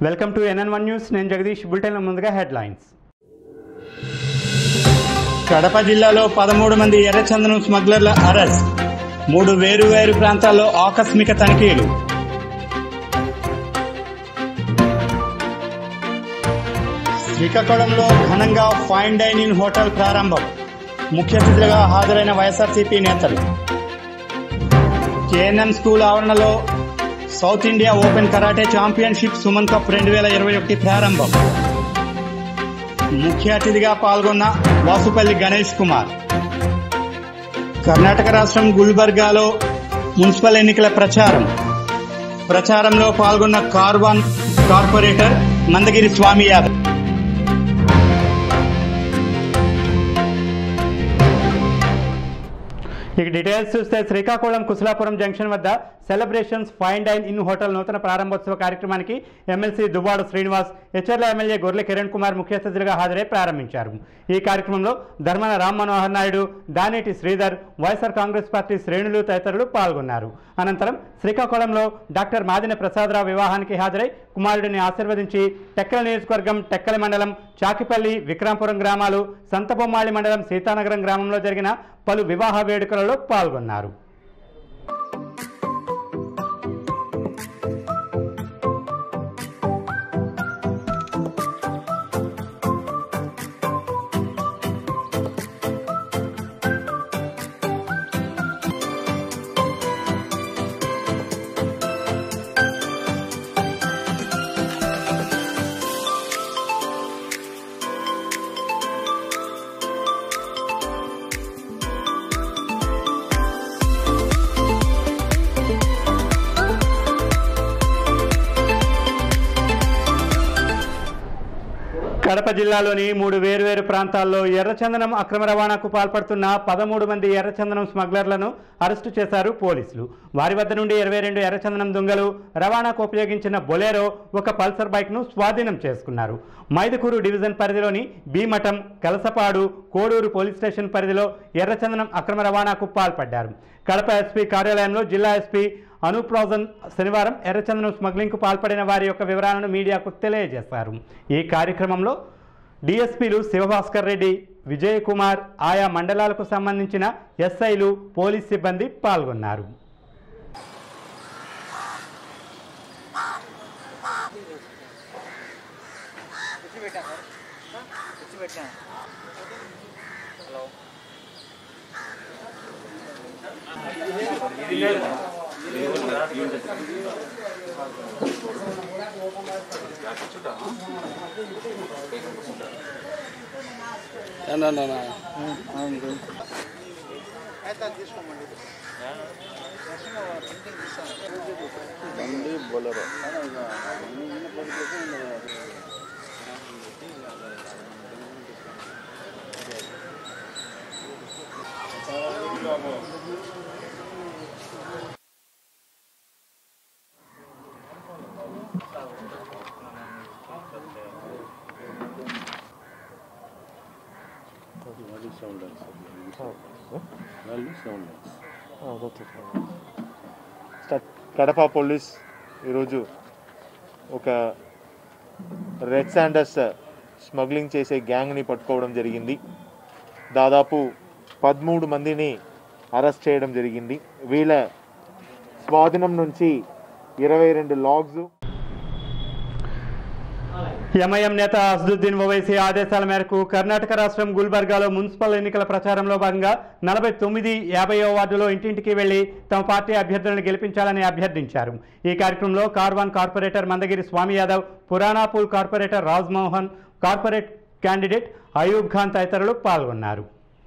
Welcome to NN one news నేను Jagadeesh bulletin ముందుగా headlines Kadapa జిల్లాలో పదమూడు మంది ఎర్రచందనం స్మగ్లర్ల అరెస్ట్ మూడు వేరు వేరు ప్రాంతాల్లో ఆకస్మిక తనిఖీలు శ్రీకాకుళంలో ఘనంగా ఫైన్ డైనింగ్ హోటల్ ప్రారంభం ముఖ్య అతిథులుగా హాజరైన వైఎస్ఆర్సీపీ నేతలు కేఎన్ఎం స్కూల్ ఆవరణలో South India open karate championship Suman cup రెండు వేల ఇరవై ఒకటి ప్రారంభం ముఖ్య అతిథిగా పాల్గొన్న వాసుపల్లి గణేష్ కుమార్ కర్ణాటక రాష్ట్రం గుల్బర్గాలో మున్సిపల్ ఎన్నికల ప్రచారం ప్రచారంలో పాల్గొన్న కార్వాన్ కార్పొరేటర్ మందగిరి స్వామి యాదవ్ ఇక డీటెయిల్స్ చూస్తే శ్రీకాకుళం కుశలాపురం జంక్షన్ వద్ద celebrations fine dine in hotel నూతన ప్రారంభోత్సవ కార్యక్రమానికి ఎమ్మెల్సీ దువ్వాడు శ్రీనివాస్ హెచ్ఆర్ల ఎమ్మెల్యే గొర్రె కిరణ్ కుమార్ ముఖ్య అతిథులుగా హాజరై ప్రారంభించారు ఈ కార్యక్రమంలో ధర్మన రామ్ మనోహర్ నాయుడు దానేటి శ్రీధర్ వైఎస్ఆర్ కాంగ్రెస్ పార్టీ శ్రేణులు తదితరులు పాల్గొన్నారు అనంతరం శ్రీకాకుళంలో డాక్టర్ మాదిన ప్రసాదరావు వివాహానికి హాజరై కుమారుడిని ఆశీర్వదించి టెక్కల నియోజకవర్గం టెక్కల మండలం చాకిపల్లి విక్రాంపురం గ్రామాలు సంతబొమ్మాళి మండలం సీతానగరం గ్రామంలో జరిగిన పలు వివాహ వేడుకలలో పాల్గొన్నారు కడప జిల్లాలోని మూడు వేర్వేరు ప్రాంతాల్లో ఎర్రచందనం అక్రమ రవాణాకు పాల్పడుతున్న పదమూడు మంది ఎర్రచందనం స్మగ్లర్లను అరెస్టు చేశారు పోలీసులు వారి వద్ద నుండి ఇరవై రెండు ఎర్రచందనం దొంగలు రవాణాకు ఉపయోగించిన బొలేరో ఒక పల్సర్ బైక్ను స్వాధీనం చేసుకున్నారు మైదుకూరు డివిజన్ పరిధిలోని భీమఠం కలసపాడు కోడూరు పోలీస్ స్టేషన్ పరిధిలో ఎర్రచందనం అక్రమ రవాణాకు పాల్పడ్డారు కడప ఎస్పీ కార్యాలయంలో జిల్లా ఎస్పీ అనూప్ రాజన్ శనివారం ఎర్రచందనం స్మగ్లింగ్కు పాల్పడిన వారి యొక్క వివరాలను మీడియాకు తెలియజేశారు ఈ కార్యక్రమంలో డిఎస్పీలు శివభాస్కర్ రెడ్డి విజయ్ కుమార్ ఆయా మండలాలకు సంబంధించిన ఎస్ఐలు పోలీస్ సిబ్బంది పాల్గొన్నారు స్టార్ట్ కడప పోలీస్ ఈరోజు ఒక రెడ్ శాండర్స్ స్మగ్లింగ్ చేసే గ్యాంగ్ని పట్టుకోవడం జరిగింది దాదాపు పదమూడు మందిని అరెస్ట్ చేయడం జరిగింది వీళ్ళ స్వాధీనం నుంచి ఇరవై రెండు లాగ్స్ ఎంఐఎం నేత అసదుద్దీన్ ఓవైసీ ఆదేశాల మేరకు కర్ణాటక రాష్ట్రం గుల్బర్గాలో మున్సిపల్ ఎన్నికల ప్రచారంలో భాగంగా నలభై తొమ్మిది యాభైవ వార్డులో ఇంటింటికి వెళ్లి తమ పార్టీ అభ్యర్థులను గెలిపించాలని అభ్యర్థించారు ఈ కార్యక్రమంలో Karwan corporator Mandagiri Swamy Yadav Puranapul corporator Rajmohan corporate candidate Ayub Khan తదితరులు పాల్గొన్నారు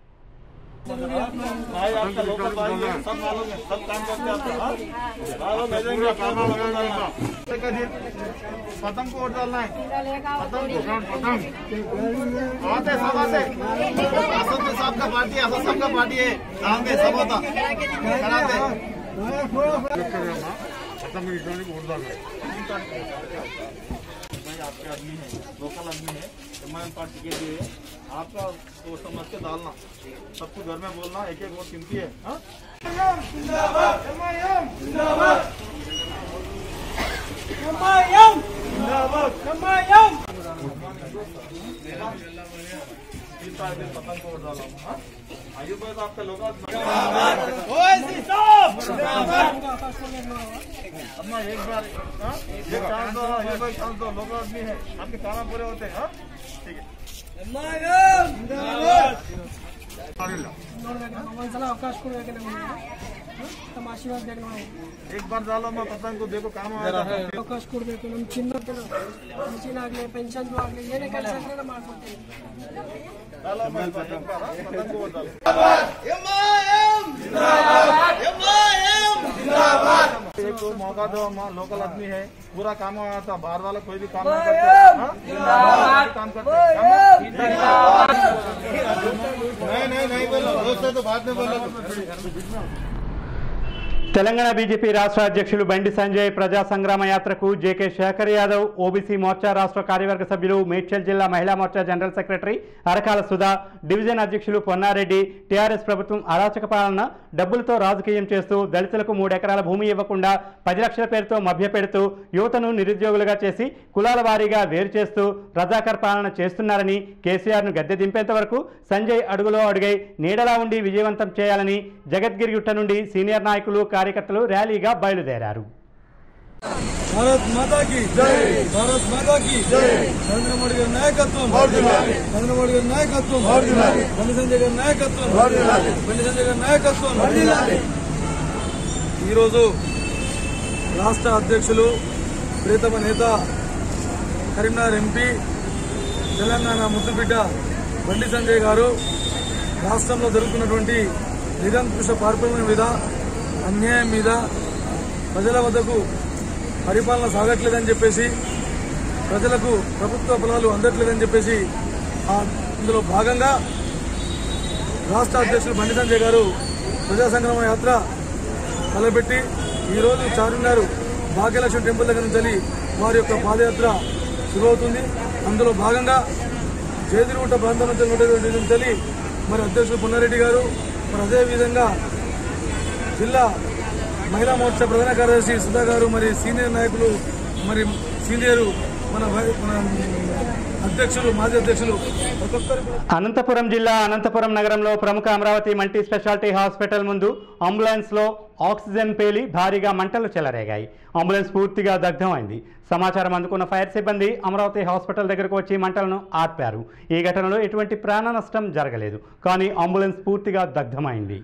भाई आपका लोकल भाई है सब मालूम है सब काम करते हैं आप हाँ भेजेंगे खाना लगाना पतंग को वोट डालना है पतंग को पतंग आते सब आते असद में सबका पार्टी है असद सबका पार्टी है गाँव में सब होता कराते पतंग गिराने को वोट डालना भाई आपके आदमी है लोकल आदमी है एम पार्टी के लिए आपका सोच समझ के डालना सबको घर में बोलना एक एक वोट गिनती है हाँ? जिंदाबाद पतंग को उड़ डाला हूँ, हाँ? आयु भाई तो आपका लोग अम्मा एक बार हाँ? ये चांस दो हाँ, ये भाई चांस दो लोग आदमी है आपके काना पूरे होते हैं हाँ? ठीक है ಒಂದ್ಸಲ ಅವಕಾಶ ಕೊಡ್ಬೇಕು ನಮಗೆ ತಮ್ಮ ಆಶೀರ್ವಾದ ಬೇಕು ನಾವು एक बार डालो मैं पतंग को देखो काम आ रहा है ಅವಕಾಶ ಕೊಡಬೇಕು ನಮ್ಮ ಚಿನ್ನದ ಮಿಷಿನ್ ಆಗಲಿ ಪೆನ್ಷನ್ ಆಗಲಿ ಏನೇ ಕೆಲಸ ಇದ್ರೆ ನಾವು ಮಾಡ್ಕೊಡ್ತೀವಿ डालो मैं एक बार एक बार, हाँ? पतंग को उड़ डालो एक को मौका दो अम्मा लोकल आदमी है पूरा काम आया था बाहर वाला कोई भी काम नहीं करते हाँ? कोई काम करते नहीं नहीं नहीं बोलो दोस्त तो बाद में बोलो తెలంగాణ బీజేపీ రాష్ట్ర అధ్యక్షులు బండి సంజయ్ ప్రజా సంగ్రామ యాత్రకు జేకే శేఖర్ యాదవ్ ఓబీసీ మోర్చా రాష్ట్ర కార్యవర్గ సభ్యులు మేడ్చల్ జిల్లా మహిళా మోర్చా general secretary Arakala Sudha division అధ్యక్షులు పొన్నారెడ్డి టీఆర్ఎస్ ప్రభుత్వం అరాచక పాలన డబ్బులతో రాజకీయం చేస్తూ దళితులకు మూడెకరాల భూమి ఇవ్వకుండా పది లక్షల పేరుతో మభ్యపెడుతూ యువతను నిరుద్యోగులుగా చేసి కులాల వారీగా వేరు చేస్తూ రజాకర్ పాలన చేస్తున్నారని కేసీఆర్ను గద్దె దింపేంత వరకు సంజయ్ అడుగులో అడుగై నీడలా ఉండి విజయవంతం చేయాలని జగద్గిరిగుట్ట నుండి సీనియర్ నాయకులు కార్యకర్తలు ర్యాలీగా బయలుదేరారు భారత్ మాతా కి జై భారత్ మాతా కి జై నరేంద్ర మోడీ గారి నాయకత్వం నరేంద్ర మోడీ గారి నాయకత్వం బండి సంజయ్ గారి నాయకత్వం బండి సంజయ్ గారి నాయకత్వం ఈరోజు రాష్ట్ర అధ్యక్షులు ప్రీతమ నేత కరీంనగర్ ఎంపీ తెలంగాణ ముద్దుబిడ్డ బండి సంజయ్ గారు రాష్ట్రంలో జరుగుతున్నటువంటి నిరంకుశ పార్పణ మీద అన్యాయం మీద ప్రజల వద్దకు పరిపాలన సాగట్లేదని చెప్పేసి ప్రజలకు ప్రభుత్వ ఫలాలు అందట్లేదని చెప్పేసి ఆ ఇందులో భాగంగా రాష్ట్ర అధ్యక్షులు బండి సంజయ్ గారు ప్రజా సంగ్రామ యాత్ర తలపెట్టి ఈరోజు చార్మినార్ భాగ్యలక్ష్మి టెంపుల్ దగ్గర నుంచి వారి యొక్క పాదయాత్ర శురువవుతుంది అందులో భాగంగా జయదిరిగుట్ట ప్రాంతం నుంచి ఉన్నటువంటి నుంచి మరి అధ్యక్షులు పున్నారెడ్డి గారు మరి అదేవిధంగా జిల్లా మహిళా మోర్చా ప్రధాన కార్యదర్శి సుధా గారు మరి సీనియర్ నాయకులు మరి సీనియర్ మన వై- మన అధ్యక్షులు మాజీ అధ్యక్షులు ప్రతి ఒక్కరు కూడా అనంతపురం జిల్లా అనంతపురం నగరంలో ప్రముఖ అమరావతి మల్టీ స్పెషాలిటీ హాస్పిటల్ ముందు అంబులెన్స్ లో ఆక్సిజన్ పేలి భారీగా మంటలు చెలరేగాయి అంబులెన్స్ పూర్తిగా దగ్ధమైంది సమాచారం అందుకున్న ఫైర్ సిబ్బంది అమరావతి హాస్పిటల్ దగ్గరకు వచ్చి మంటలను ఆర్పారు ఈ ఘటనలో ఎటువంటి ప్రాణ నష్టం జరగలేదు కానీ అంబులెన్స్ పూర్తిగా దగ్ధమైంది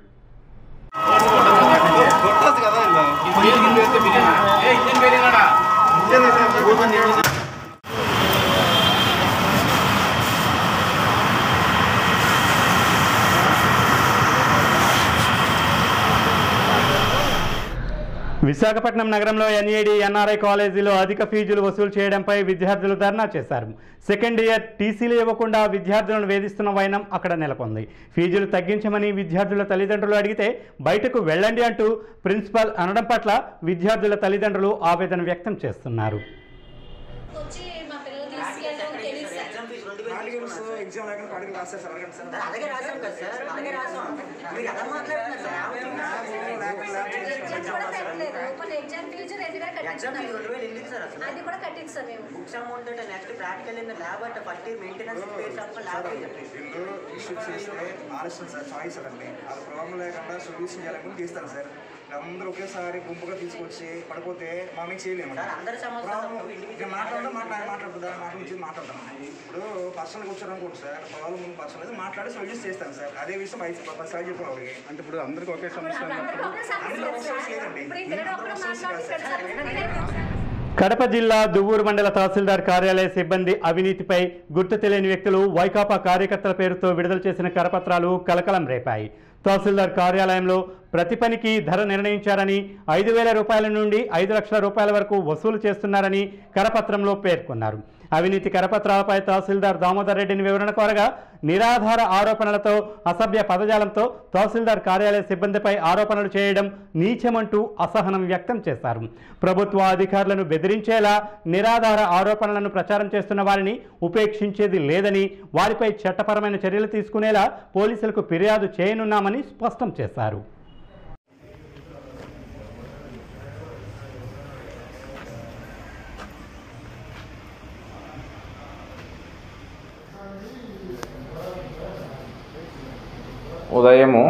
విశాఖపట్నం నగరంలో ఎన్ఏడి ఎన్ఆర్ఐ కాలేజీలో అధిక ఫీజులు వసూలు చేయడంపై విద్యార్థులు ధర్నా చేశారు సెకండ్ ఇయర్ టీసీలు ఇవ్వకుండా విద్యార్థులను వేధిస్తున్న వైనం అక్కడ నెలకొంది ఫీజులు తగ్గించమని విద్యార్థుల తల్లిదండ్రులు అడిగితే బయటకు వెళ్ళండి అంటూ ప్రిన్సిపల్ అనడం పట్ల విద్యార్థుల తల్లిదండ్రులు ఆవేదన వ్యక్తం చేస్తున్నారు వచ్చి మా పిల్లలు తీసుకెళ్ళడం తెలియదు సార్ ఎగ్జామ్ లేకుండా పాడికి రాస్తారు సార్ అడగండి సార్ అలాగే రాసాం కదా సార్ అలాగే రాసాం మీరు ఎలా మాట్లాడుతున్నారు ఎగ్జామ్ కూడా పెట్టలేదు మన ఎగ్జామ్ ఫీజు రెండు వేలు ఎగ్జామ్ కట్టించుకున్నాం రెండు వేలు ఎందుకు సార్ అసలు అది కూడా కట్టించాం మేము బుక్స్ అమౌంట్ అంటే నెక్స్ట్ ప్రాక్టికల్ ఇన్ ల్యాబ్ అంటే ఫస్ట్ ఇయర్ మెయింటెనెన్స్ పేరు తప్ప ల్యాబ్ వీళ్ళు ఇష్యూస్ చేస్తే ఆలోచన సార్ చాయిస్ అండి ఆ ప్రాబ్లం లేకుండా సొల్యూషన్ చేయాలని తీస్తారు సార్ అందరూ ఒకేసారి గుంపుగా తీసుకొచ్చి పడిపోతే మా మీకు చేయలేము సార్ అందరి సమస్యలు ప్రాబ్లం తప్ప individual నేను మాట్లాడడం మాట్లాడి మాట్లాడుతుందా మాట నుంచి మాట్లాడతాం ఇప్పుడు పర్సనల్ కూర్చోడం కూడా సార్ ప్రాబ్లం పర్సనల్ అయితే మాట్లాడి సొల్యూషన్ చేస్తాను సార్ అదే విషయం ఐదు పదిసార్లు చెప్పాను వాళ్ళకి అంటే ఇప్పుడు అందరికీ ఒకే సమస్య అందరూ ఒకే సమస్య లేదు సార్. ఇప్పుడు ఈ పిల్లలు ఒకరు మాట్లాడి ఇక్కడ చదువుకుంటే కడప జిల్లా దువ్వూరు మండల తహసీల్దార్ కార్యాలయ సిబ్బంది అవినీతిపై గుర్తు తెలియని వ్యక్తులు వైకాపా కార్యకర్తల పేరుతో విడుదల చేసిన కరపత్రాలు కలకలం రేపాయి తహసీల్దార్ కార్యాలయంలో ప్రతి పనికి ధర నిర్ణయించారని ఐదు వేల రూపాయల నుండి ఐదు లక్షల రూపాయల వరకు వసూలు చేస్తున్నారని కరపత్రంలో పేర్కొన్నారు అవినీతి కరపత్రాలపై తహసీల్దార్ దామోదర్ రెడ్డిని వివరణ కోరగా నిరాధార ఆరోపణలతో అసభ్య పదజాలంతో తహసీల్దార్ కార్యాలయ సిబ్బందిపై ఆరోపణలు చేయడం నీచమంటూ అసహనం వ్యక్తం చేశారు ప్రభుత్వ అధికారులను బెదిరించేలా నిరాధార ఆరోపణలను ప్రచారం చేస్తున్న వారిని ఉపేక్షించేది లేదని వారిపై చట్టపరమైన చర్యలు తీసుకునేలా పోలీసులకు ఫిర్యాదు చేయనున్నామని స్పష్టం చేశారు ఉదయము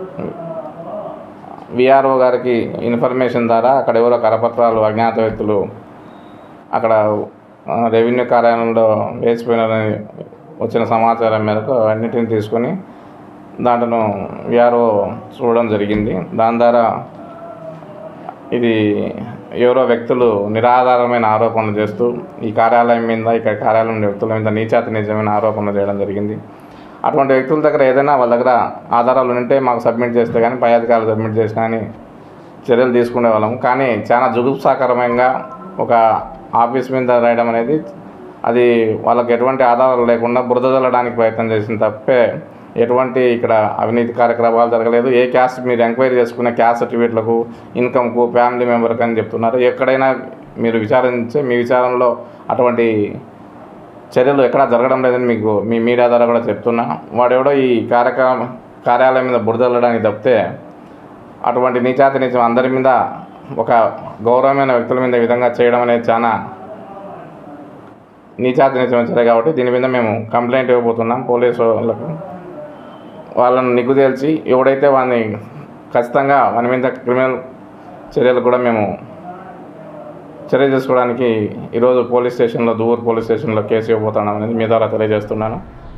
విఆర్ఓ గారికి ఇన్ఫర్మేషన్ ద్వారా అక్కడ ఎవరో కరపత్రాలు అజ్ఞాత వ్యక్తులు అక్కడ ఆ, రెవెన్యూ కార్యాలయంలో వేసిపోయినారని వచ్చిన సమాచారం మేరకు అన్నిటిని తీసుకొని దాంట్లో విఆర్ఓ చూడడం జరిగింది దాని ద్వారా ఇది ఎవరో వ్యక్తులు నిరాధారమైన ఆరోపణలు చేస్తూ ఈ కార్యాలయం మీద ఇక్కడ కార్యాలయం వ్యక్తుల మీద నీచాతి నిజమైన ఆరోపణలు చేయడం జరిగింది అటువంటి వ్యక్తుల దగ్గర ఏదైనా వాళ్ళ దగ్గర ఆధారాలు ఉంటే మాకు సబ్మిట్ చేస్తే కానీ పై అధికారులు సబ్మిట్ చేసినా కానీ చర్యలు తీసుకునే వాళ్ళం కానీ చాలా జుగుప్సాకరమంగా ఒక ఆఫీస్ మీద రాయడం అనేది అది వాళ్ళకి ఎటువంటి ఆధారాలు లేకుండా బురద చల్లడానికి ప్రయత్నం చేసింది తప్పే ఎటువంటి ఇక్కడ అవినీతి కార్యక్రమాలు జరగలేదు ఏ క్యాస్ట్ మీరు ఎంక్వైరీ చేసుకునే క్యాస్ట్ సర్టిఫికేట్లకు ఇన్కమ్కు ఫ్యామిలీ మెంబర్కి అని చెప్తున్నారు ఎక్కడైనా మీరు విచారించే మీ విచారణలో అటువంటి చర్యలు ఎక్కడా జరగడం లేదని మీకు మీ మీడియా ద్వారా కూడా చెప్తున్నా వాడెవడో ఈ కార్యక్రమం కార్యాలయం మీద బురదల్లడానికి తప్పితే అటువంటి నీచాతి నీచం అందరి మీద ఒక గౌరవమైన వ్యక్తుల మీద ఈ విధంగా చేయడం అనేది చాలా నీచాతి నీచమైన చర్య కాబట్టి దీని మీద మేము కంప్లైంట్ ఇవ్వబోతున్నాం పోలీసు వాళ్ళకు వాళ్ళని నిగ్గు తేల్చి ఎవడైతే వాడిని ఖచ్చితంగా వాని మీద క్రిమినల్ చర్యలు కూడా మేము చర్య తీసుకోవడానికి ఈరోజు పోలీస్ స్టేషన్లో దూర్ పోలీస్ స్టేషన్లో కేసు ఇవ్వబోతున్నాం అనేది మీ ద్వారా తెలియజేస్తున్నాను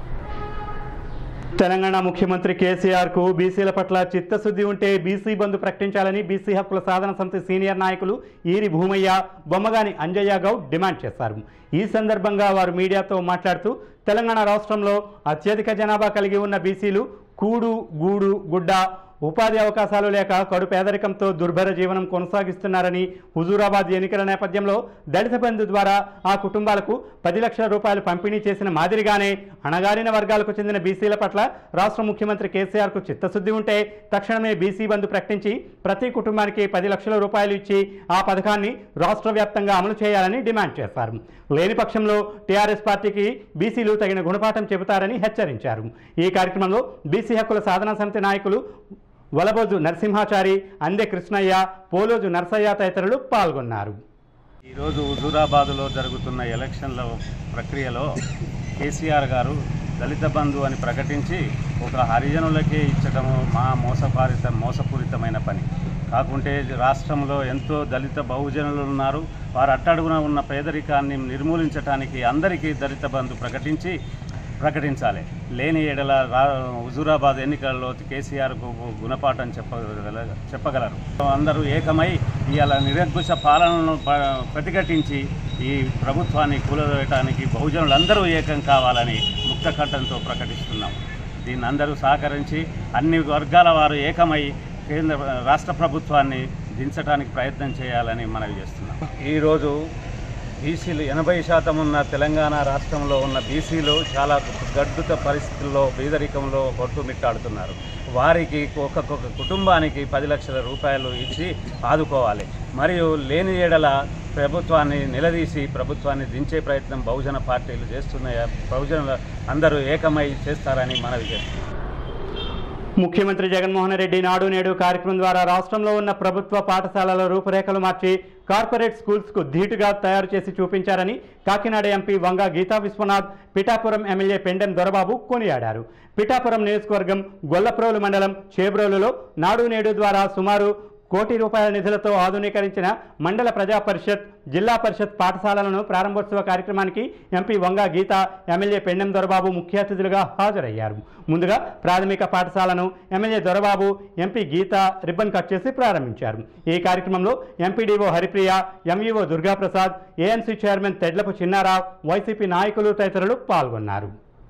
తెలంగాణ ముఖ్యమంత్రి కేసీఆర్ కు బీసీల పట్ల చిత్తశుద్ధి ఉంటే బీసీ బంధు ప్రకటించాలని బీసీ హక్కుల సాధన సమితి సీనియర్ నాయకులు ఈరి భూమయ్య బొమ్మగాని అంజయ్య గౌడ్ డిమాండ్ చేశారు ఈ సందర్భంగా వారు మీడియాతో మాట్లాడుతూ తెలంగాణ రాష్ట్రంలో అత్యధిక జనాభా కలిగి ఉన్న బీసీలు కూడు గూడు గుడ్డ ఉపాధి అవకాశాలు లేక కడు పేదరికంతో దుర్భర జీవనం కొనసాగిస్తున్నారని హుజూరాబాద్ ఎన్నికల నేపథ్యంలో దళిత బంధు ద్వారా ఆ కుటుంబాలకు పది లక్షల రూపాయలు పంపిణీ చేసిన మాదిరిగానే అణగారిన వర్గాలకు చెందిన బీసీల పట్ల రాష్ట్ర ముఖ్యమంత్రి కేసీఆర్కు చిత్తశుద్ధి ఉంటే తక్షణమే బీసీ బంధు ప్రకటించి ప్రతి కుటుంబానికి పది లక్షల రూపాయలు ఇచ్చి ఆ పథకాన్ని రాష్ట్ర వ్యాప్తంగా అమలు చేయాలని డిమాండ్ చేశారు లేని పక్షంలో టీఆర్ఎస్ పార్టీకి బీసీలు తగిన గుణపాఠం చెబుతారని హెచ్చరించారు ఈ కార్యక్రమంలో బీసీ హక్కుల సాధనా సమితి నాయకులు వలబోజు నరసింహాచారి అందె కృష్ణయ్య పోలోజు నర్సయ్య తదితరులు పాల్గొన్నారు ఈరోజు హుజూరాబాదులో జరుగుతున్న ఎలక్షన్ల ప్రక్రియలో కేసీఆర్ గారు దళిత బంధు అని ప్రకటించి ఒక హరిజనులకే ఇచ్చటము మా మోసపారిత మోసపూరితమైన పని కాకుంటే రాష్ట్రంలో ఎంతో దళిత బహుజనులు ఉన్నారు వారు అట్టడుగున ఉన్న పేదరికాన్ని నిర్మూలించడానికి అందరికీ దళిత బంధు ప్రకటించి ప్రకటించాలి లేని ఎడల రా హుజూరాబాద్ ఎన్నికల్లో కేసీఆర్కు గుణపాఠం చెప్పగల చెప్పగలరు అందరూ ఏకమై ఇవాళ నిరంకుశ పాలనను ప- ప్రతిఘటించి ఈ ప్రభుత్వాన్ని కూలవేయటానికి బహుజనులందరూ ఏకం కావాలని ముక్తకంఠంతో ప్రకటిస్తున్నాం దీన్ని అందరూ సహకరించి అన్ని వర్గాల వారు ఏకమై కేంద్ర రాష్ట్ర ప్రభుత్వాన్ని దించడానికి ప్రయత్నం చేయాలని మనవి చేస్తున్నాం ఈరోజు బీసీలు ఎనభై శాతం ఉన్న తెలంగాణ రాష్ట్రంలో ఉన్న బీసీలు చాలా గడ్డుత పరిస్థితుల్లో పేదరికంలో కొట్టుమిట్టాడుతున్నారు వారికి ఒక్కొక్క కుటుంబానికి పది లక్షల రూపాయలు ఇచ్చి ఆదుకోవాలి మరియు లేని ఏడల ప్రభుత్వాన్ని నిలదీసి ప్రభుత్వాన్ని దించే ప్రయత్నం బహుజన పార్టీలు చేస్తున్నాయి బహుజనులు అందరూ ఏకమై చేస్తారని మనవి చేస్తున్నాం ముఖ్యమంత్రి జగన్మోహన్ రెడ్డి నాడు నేడు కార్యక్రమం ద్వారా రాష్ట్రంలో ఉన్న ప్రభుత్వ పాఠశాలల రూపురేఖలు మార్చి కార్పొరేట్ స్కూల్స్కు ధీటుగా తయారు చేసి చూపించారని కాకినాడ ఎంపీ వంగ గీతా విశ్వనాథ్ పిఠాపురం ఎమ్మెల్యే పెండెం దొరబాబు కొనియాడారు పిఠాపురం నియోజకవర్గం గొల్లప్రోలు మండలం చేబ్రోలులో నాడు నేడు ద్వారా సుమారు కోటి రూపాయల నిధులతో ఆధునీకరించిన మండల ప్రజా పరిషత్ జిల్లా పరిషత్ పాఠశాలలను ప్రారంభోత్సవ కార్యక్రమానికి ఎంపీ వంగ గీత ఎమ్మెల్యే పెండెం దొరబాబు ముఖ్య అతిథులుగా హాజరయ్యారు ముందుగా ప్రాథమిక పాఠశాలను MLA Dorababu MP Geeta ribbon cut చేసి ప్రారంభించారు ఈ కార్యక్రమంలో MPDO Haripriya MEO Durgaprasad ANC chairman Tedlapu Chinnarao YCP నాయకులు తదితరులు పాల్గొన్నారు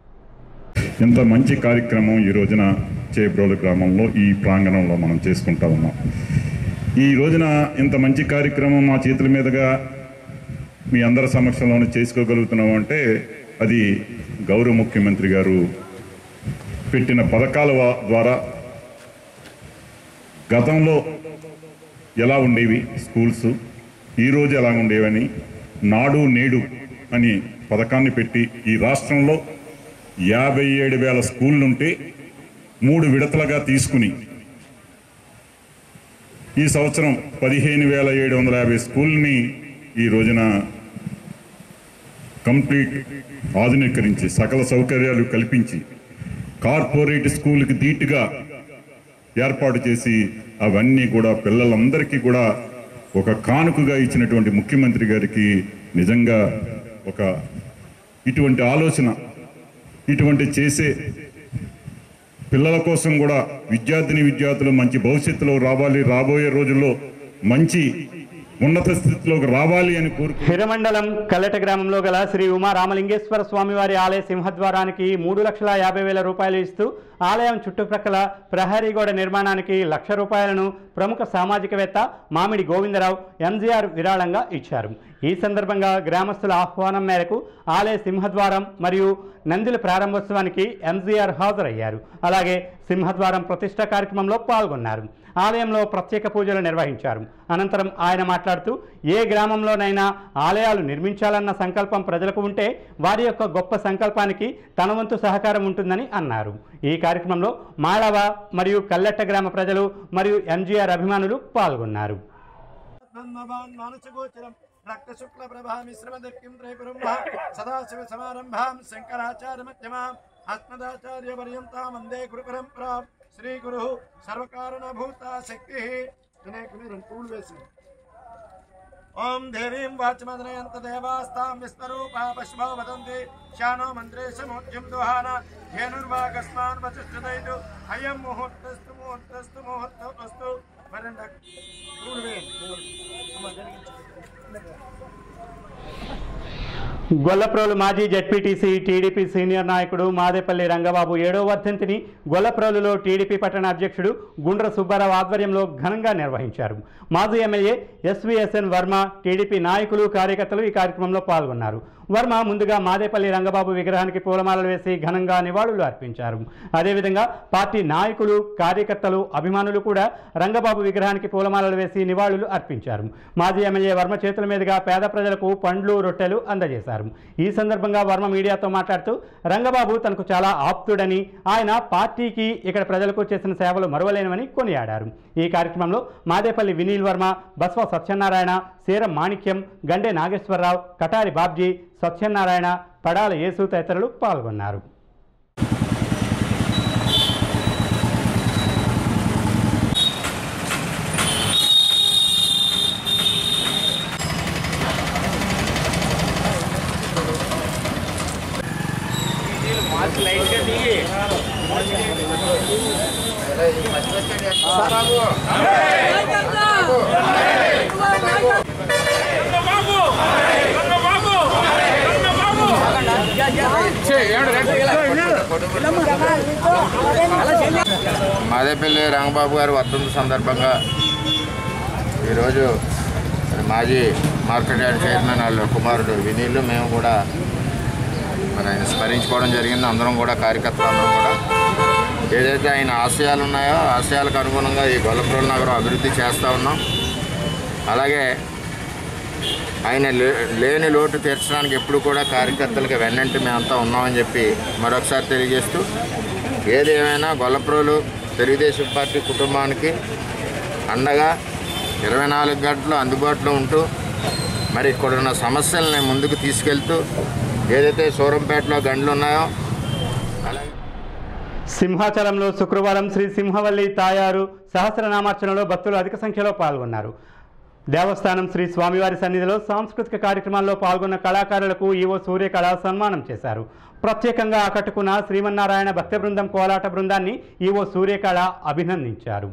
ఇంత మంచి కార్యక్రమం ఈ రోజున చేబ్రోలు గ్రామంలో ఈ ప్రాంగణంలో మనం చేసుకుంటా ఉన్నాం ఈ రోజున ఇంత మంచి కార్యక్రమం మా చేతుల మీదుగా మీ అందరి సమక్షంలోనే చేసుకోగలుగుతున్నాం అంటే అది గౌరవ ముఖ్యమంత్రి గారు పెట్టిన పథకాల వా- ద్వారా గతంలో ఎలా ఉండేవి స్కూల్స్ ఈరోజు ఎలా ఉండేవని నాడు నేడు అని పథకాన్ని పెట్టి ఈ రాష్ట్రంలో యాభై ఏడు వేల స్కూళ్ళుంటే మూడు విడతలుగా తీసుకుని ఈ సంవత్సరం పదిహేను వేల ఏడు వందల యాభై స్కూల్ని ఈ రోజున కంప్లీట్ ఆధునీకరించి సకల సౌకర్యాలు కల్పించి కార్పొరేట్ స్కూల్కి ధీటుగా ఏర్పాటు చేసి అవన్నీ కూడా పిల్లలందరికీ కూడా ఒక కానుకగా ఇచ్చినటువంటి ముఖ్యమంత్రి గారికి నిజంగా ఒక ఇటువంటి ఆలోచన ఇటువంటి చేసే పిల్లల కోసం కూడా విద్యార్థిని విద్యార్థులు మంచి భవిష్యత్తులో రావాలి రాబోయే రోజుల్లో మంచి ఉన్నత స్థితిలోకి రావాలి అని కోరుకు హిరమండలం కల్లెట గ్రామంలో గల శ్రీ ఉమా రామలింగేశ్వర స్వామివారి ఆలయ సింహద్వారానికి మూడు లక్షల యాభై వేల రూపాయలు ఇస్తూ ఆలయం చుట్టుప్రక్కల ప్రహరీ గోడ నిర్మాణానికి లక్ష రూపాయలను ప్రముఖ సామాజికవేత్త మామిడి గోవిందరావు ఎంజీఆర్ విరాళంగా ఇచ్చారు ఈ సందర్భంగా గ్రామస్తుల ఆహ్వానం మేరకు ఆలయ సింహద్వారం మరియు నందుల ప్రారంభోత్సవానికి ఎంజీఆర్ హాజరయ్యారు అలాగే సింహద్వారం ప్రతిష్ట కార్యక్రమంలో పాల్గొన్నారు ఆలయంలో ప్రత్యేక పూజలు నిర్వహించారు అనంతరం ఆయన మాట్లాడుతూ ఏ గ్రామంలోనైనా ఆలయాలు నిర్మించాలన్న సంకల్పం ప్రజలకు ఉంటే వారి యొక్క గొప్ప సంకల్పానికి తన వంతు సహకారం ఉంటుందని అన్నారు ఈ కార్యక్రమంలో మాళవ మరియు కల్లెట్ట గ్రామ ప్రజలు మరియు ఎంజీఆర్ అభిమానులు పాల్గొన్నారు నన్నవాన్ మానసగోచరం రక్తశుక్ల ప్రభా మిశ్రమ దక్కిం త్రైపురం సదాశివ సమారంభాం శంకరాచార్య మధ్యమాం అస్మదాచార్య పర్యంతాం వందే గురు పరంపరా శ్రీ గురు సర్వకారణభూత శక్తి వినాయకు మీరు పూలు వేసి ఓం దేవీం వాచమదనయంత దేవాస్తాం విస్వరూపా పశుభో వదంతి శానో మంత్రేశమోద్యం దుహాన ధేనుర్వాకస్మాన్ వచష్టదైతు అయం ముహూర్తస్తు ముహూర్తస్తు ముహూర్తస్తు మరండ పూలు వేయండి అమ్మ జరిగించు గొల్లప్రోలు మాజీ జడ్పీటీసీ టీడీపీ సీనియర్ నాయకుడు మాదేపల్లి రంగబాబు ఏడో వర్ధంతిని గొల్లప్రోలులో టీడీపీ పట్టణ అధ్యక్షుడు గుండ్ర సుబ్బారావు ఆధ్వర్యంలో ఘనంగా నిర్వహించారు మాజీ ఎమ్మెల్యే ఎస్వీఎస్ఎన్ వర్మ టీడీపీ నాయకులు కార్యకర్తలు ఈ కార్యక్రమంలో పాల్గొన్నారు వర్మ ముందుగా మాదేపల్లి రంగబాబు విగ్రహానికి పూలమాలలు వేసి ఘనంగా నివాళులు అర్పించారు అదేవిధంగా పార్టీ నాయకులు కార్యకర్తలు అభిమానులు కూడా రంగబాబు విగ్రహానికి పూలమాలలు వేసి నివాళులు అర్పించారు మాజీ ఎమ్మెల్యే వర్మ చేతుల మీదుగా పేద ప్రజలకు పండ్లు రొట్టెలు అందజేశారు ఈ సందర్భంగా వర్మ మీడియాతో మాట్లాడుతూ రంగబాబు తనకు చాలా ఆప్తుడని ఆయన పార్టీకి ఇక్కడ ప్రజలకు చేసిన సేవలు మరువలేనివని కొనియాడారు ఈ కార్యక్రమంలో మాదేపల్లి వినీల్ వర్మ బస్వ సత్యనారాయణ సీరం మాణిక్యం గండే నాగేశ్వరరావు కటారి బాబ్జీ సత్యనారాయణ పడాల యేసు తదితరులు పాల్గొన్నారు మాదేపల్లి రంగబాబు గారి వర్ధంతి సందర్భంగా ఈరోజు మరి మాజీ మార్కెట్ యార్డ్ చైర్మన్ వాళ్ళ కుమారుడు వినీళ్ళు మేము కూడా మరి ఆయన స్మరించుకోవడం జరిగింది అందరం కూడా కార్యకర్తలు అందరం కూడా ఏదైతే ఆయన ఆశయాలు ఉన్నాయో ఆశయాలకు అనుగుణంగా ఈ గొల్లపురం నగరం అభివృద్ధి చేస్తూ ఉన్నాం అలాగే ఆయన లే- లేని లోటు తీర్చడానికి ఎప్పుడు కూడా కార్యకర్తలకు వెన్నంటి మేమంతా ఉన్నామని చెప్పి మరొకసారి తెలియజేస్తూ ఏది ఏమైనా గొల్లప్రోలు తెలుగుదేశం పార్టీ కుటుంబానికి అండగా ఇరవై నాలుగు గంటలు అందుబాటులో ఉంటూ మరి ఇక్కడ ఉన్న సమస్యల్ని ముందుకు తీసుకెళ్తూ ఏదైతే సూరంపేటలో గండ్లు ఉన్నాయో సింహాచలంలో శుక్రవారం శ్రీ సింహవల్లి తాయారు సహస్రనామార్చనలో భక్తులు అధిక సంఖ్యలో పాల్గొన్నారు దేవస్థానం శ్రీ స్వామివారి సన్నిధిలో సాంస్కృతిక కార్యక్రమాల్లో పాల్గొన్న కళాకారులకు ఈవో సూర్యకళ సన్మానం చేశారు ప్రత్యేకంగా ఆకట్టుకున్న శ్రీమన్నారాయణ భక్త బృందం కోలాట బృందాన్ని ఈవో సూర్యకళ అభినందించారు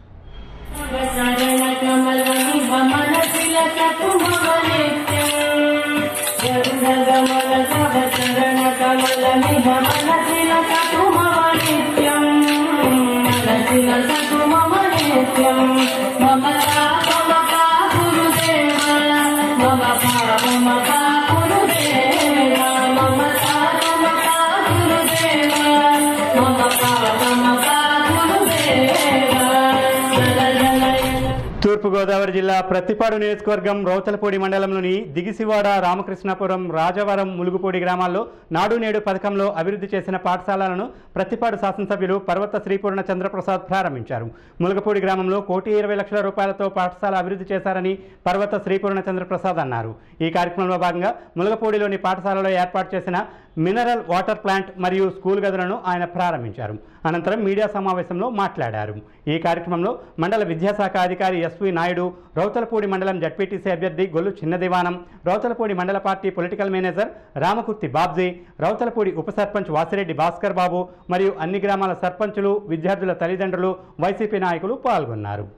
తూర్పుగోదావరి జిల్లా ప్రత్తిపాడు నియోజకవర్గం రౌతలపూడి మండలంలోని దిగిసివాడ రామకృష్ణాపురం రాజవరం ములుగుపూడి గ్రామాల్లో నాడు నేడు పథకంలో అభివృద్ధి చేసిన పాఠశాలలను ప్రత్తిపాడు శాసనసభ్యులు పర్వత శ్రీపూర్ణ చంద్రప్రసాద్ ప్రారంభించారు ములుగపూడి గ్రామంలో కోటి ఇరవై లక్షల రూపాయలతో పాఠశాల అభివృద్ధి చేశారని పర్వత శ్రీపూర్ణ చంద్రప్రసాద్ అన్నారు ఈ కార్యక్రమంలో భాగంగా ములుగపూడిలోని పాఠశాలలో ఏర్పాటు చేసిన మినరల్ వాటర్ ప్లాంట్ మరియు స్కూల్ గదులను ఆయన ప్రారంభించారు అనంతరం మీడియా సమావేశంలో మాట్లాడారు ఈ కార్యక్రమంలో మండల విద్యాశాఖ అధికారి ఎస్వి నాయుడు రౌతలపూడి మండలం జడ్పీటీసీ అభ్యర్థి గొల్లు చిన్నదివానం రౌతలపూడి మండల party political manager Ramakurthi Babji Rowthulapudi ఉప సర్పంచ్ వాసిరెడ్డి భాస్కర్ బాబు మరియు అన్ని గ్రామాల సర్పంచులు విద్యార్థుల తల్లిదండ్రులు వైసీపీ నాయకులు పాల్గొన్నారు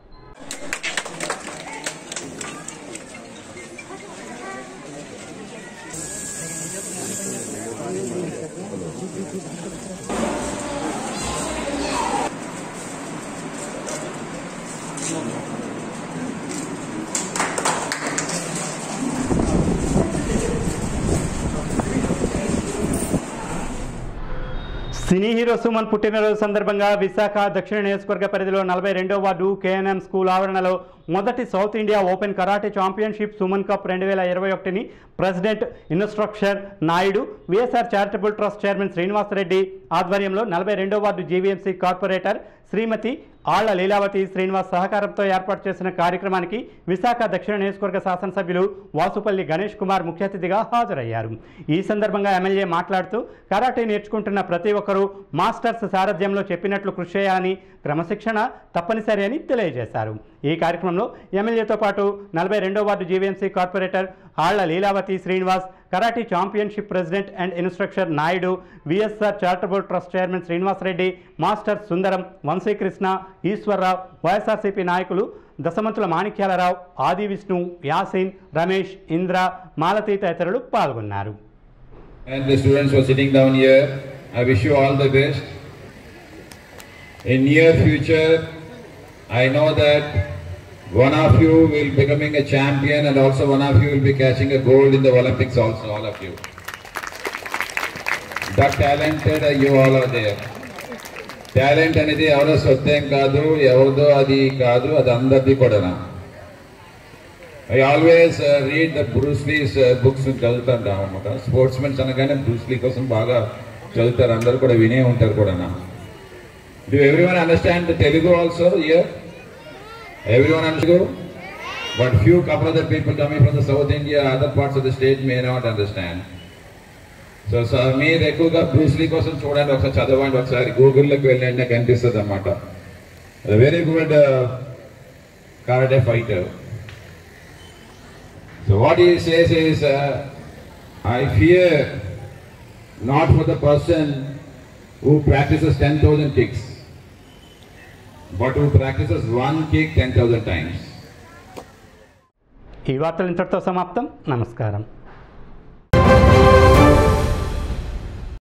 సినీ హీరో సుమన్ పుట్టినరోజు సందర్భంగా విశాఖ దక్షిణ నియోజకవర్గ పరిధిలో నలభై రెండో వార్డు కేఎన్ఎం స్కూల్ ఆవరణలో మొదటి South India open karate championship Suman cup రెండు వేల ఇరవై ఒకటిని president instructor Naidu VSR charitable trust chairman Srinivasareddy ఆధ్వర్యంలో నలభై రెండో ward GVMC corporator Shrimati Alla Leelavathi Srinivas సహకారంతో ఏర్పాటు చేసిన కార్యక్రమానికి విశాఖ దక్షిణ నియోజకవర్గ శాసనసభ్యులు వాసుపల్లి గణేష్ కుమార్ ముఖ్య అతిథిగా హాజరయ్యారు ఈ సందర్భంగా ఎమ్మెల్యే మాట్లాడుతూ కరాటే నేర్చుకుంటున్న ప్రతి ఒక్కరూ మాస్టర్స్ సారథ్యంలో చెప్పినట్లు కృషి చేయాలని క్రమశిక్షణ తప్పనిసరి అని తెలియజేశారు ఈ కార్యక్రమంలో ఎమ్మెల్యేతో పాటు నలభై రెండో ward GVMC corporator Alla Leelavathi Srinivas karate championship president and instructor Naidu VSR charitable trust chairman Srinivasareddy master Sundaram Vamsikrishna Eswararao YSRCP నాయకులు దశమంతుల మాణిక్యాలరావు ఆది విష్ణు యాసిన్ రమేష్ ఇంద్ర మాలతీ తదితరులు పాల్గొన్నారు And the students who are sitting down here, I wish you all the best. In near future, I know that one of you will becoming a champion and also one of you will be catching a gold in the Olympics also, all of you. That talented uh, you all are there. Talent అనేది ఎవరో సొత్తేం కాదు ఎవరిదో అది కాదు అది అందరిది కూడా I always read the Bruce Lee's books చదువుతాను అనమాట స్పోర్ట్స్ మెన్స్ అనగానే బ్రూస్లీ కోసం బాగా చదువుతారు అందరు కూడా వినే ఉంటారు కూడా do every one understand Telugu also here every one understand but few couple of the people coming from the South India other parts of the state may not understand so sir మీరు ఎక్కువగా బ్రూస్లీ కోసం చూడండి ఒకసారి చదవండి ఒకసారి గూగుల్లోకి వెళ్ళండి నాకు కనిపిస్తుంది అనమాట very good karate fighter So what he says is, uh, I fear not for the person who practices 10,000 kicks, but who practices one kick 10,000 times. ఈ వార్తలు ఇంతటితో సమాప్తం నమస్కారం